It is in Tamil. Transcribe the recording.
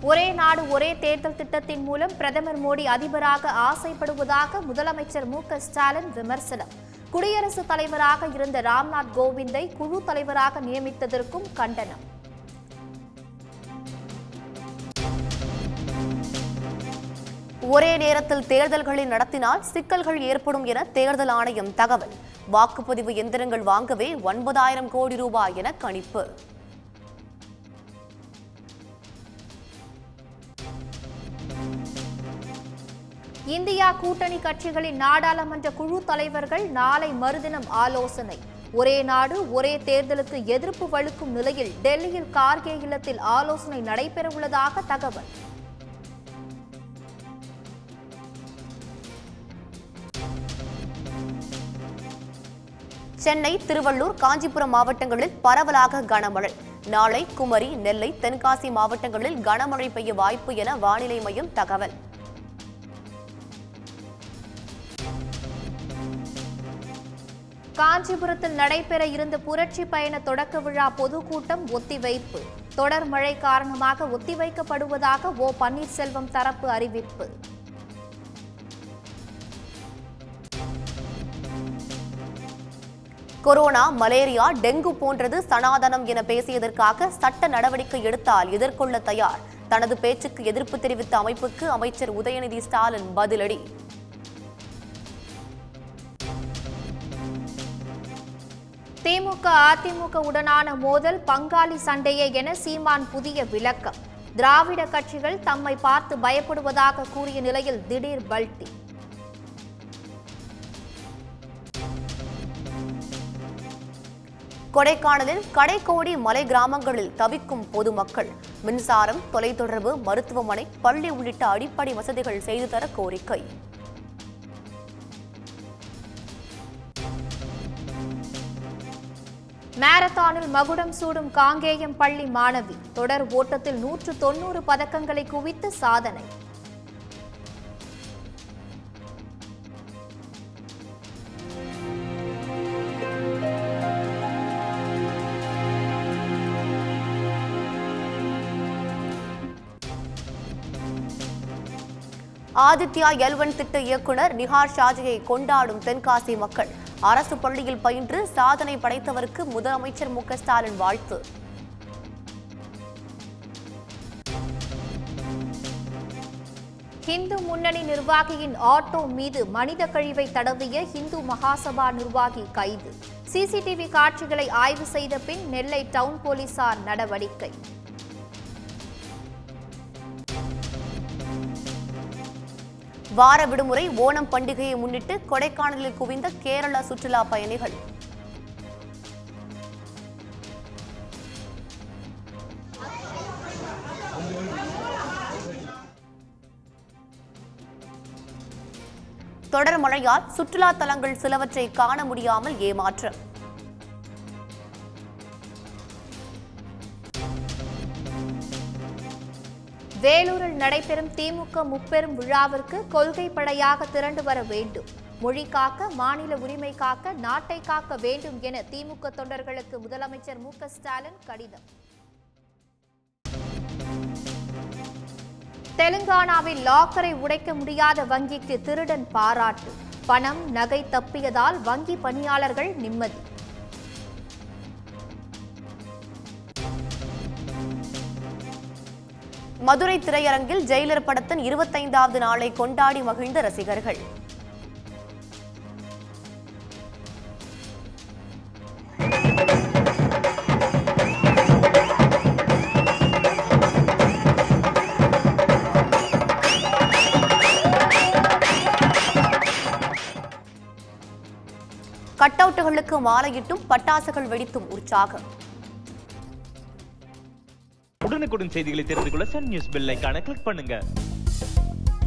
ஒரே நாடு ஒரே தேர்தல் திட்டத்தின் மூலம் பிரதமர் மோடி அதிபராக ஆசைப்படுவதாக முதலமைச்சர் மு க ஸ்டாலின் விமர்சனம் குடியரசுத் தலைவராக இருந்த ராம்நாத் கோவிந்தை குழு தலைவராக நியமித்ததற்கும் கண்டனம் ஒரே நேரத்தில் தேர்தல்களை நடத்தினால் சிக்கல்கள் ஏற்படும் என தேர்தல் ஆணையம் தகவல் வாக்குப்பதிவு எந்திரங்கள் வாங்கவே ஒன்பதாயிரம் கோடி ரூபாய் என கணிப்பு இந்தியா கூட்டணி கட்சிகளின் நாடாளுமன்ற குழு தலைவர்கள் நாளை மறுதினம் ஆலோசனை ஒரே நாடு ஒரே தேர்தலுக்கு எதிர்ப்பு வலுக்கும் நிலையில் டெல்லியில் கார்கே இல்லத்தில் ஆலோசனை நடைபெறவுள்ளதாக தகவல் சென்னை திருவள்ளூர் காஞ்சிபுரம் மாவட்டங்களில் பரவலாக கனமழை நாளை குமரி நெல்லை தென்காசி மாவட்டங்களில் கனமழை பெய்ய வாய்ப்பு என வானிலை மையம் தகவல் காஞ்சிபுரத்தில் நடைபெற இருந்த புரட்சி பயண தொடக்க விழா பொதுக்கூட்டம் ஒத்திவைப்பு தொடர் மழை காரணமாக ஒத்திவைக்கப்படுவதாக ஓ பன்னீர்செல்வம் தரப்பு அறிவிப்பு கொரோனா மலேரியா டெங்கு போன்றது சனாதனம் என பேசியதற்காக சட்ட நடவடிக்கை எடுத்தால் எதிர்கொள்ள தயார் தனது பேச்சுக்கு எதிர்ப்பு தெரிவித்த அமைப்புக்கு அமைச்சர் உதயநிதி ஸ்டாலின் பதிலடி திமுக அதிமுக உடனான மோதல் பங்காளி சண்டையே என சீமான் புதிய விளக்கம் திராவிட கட்சிகள் தம்மை பார்த்து பயப்படுவதாக கூறிய நிலையில் திடீர் பல்டி கொடைக்கானலில் கடைக்கோடி மலை கிராமங்களில் தவிக்கும் பொதுமக்கள் மின்சாரம் தொலைத்தொடர்பு மருத்துவமனை பள்ளி உள்ளிட்ட அடிப்படை வசதிகள் செய்து தர கோரிக்கை மாரத்தானில் மகுடம் சூடும் காங்கேயம் பள்ளி மாணவி தொடர் ஓட்டத்தில் நூற்று தொன்னூறு பதக்கங்களை குவித்து சாதனை ஆதித்யா எல்வன் திட்ட இயக்குனர் நிஹார் ஷாஜியை கொண்டாடும் தென்காசி மக்கள் அரசு பள்ளியில் பயின்று சாதனை படைத்தவருக்கு முதலமைச்சர் மு க ஸ்டாலின் வாழ்த்து ஹிந்து முன்னணி நிர்வாகியின் ஆட்டோ மீது மனித கழிவை தடவிய ஹிந்து மகாசபா நிர்வாகி கைது சிசிடிவி காட்சிகளை ஆய்வு செய்த பின் நெல்லை டவுன் போலீசார் நடவடிக்கை வார விடுமுறை ஓணம் பண்டிகையை முன்னிட்டு கொடைக்கானலில் குவிந்த கேரள சுற்றுலா பயணிகள் தொடர் மழையால் சுற்றுலா தலங்கள் சிலவற்றை காண முடியாமல் ஏமாற்றம் வேலூரில் நடைபெறும் திமுக முப்பெரும் விழாவிற்கு கொள்கை படையாக திரண்டு வர வேண்டும் மொழி காக்க மாநில உரிமை காக்க நாட்டை காக்க வேண்டும் என திமுக தொண்டர்களுக்கு முதலமைச்சர் மு க ஸ்டாலின் கடிதம் தெலுங்கானாவில் லாக்கரை உடைக்க முடியாத வங்கிக்கு திருடன் பாராட்டு பணம் நகை தப்பியதால் வங்கி பணியாளர்கள் நிம்மதி மதுரை திரையரங்கில் ஜெயிலர் படத்தின் இருபத்தைந்தாவது நாளை கொண்டாடி மகிழ்ந்த ரசிகர்கள் கட் அவுட்டுகளுக்கு மாலையிட்டும் பட்டாசுகள் வெடித்தும் உற்சாகம் உடனுக்குடன் செய்திகளை தெரிந்து கொள்ள சன் நியூஸ் பெல் ஐகானை கிளிக் பண்ணுங்க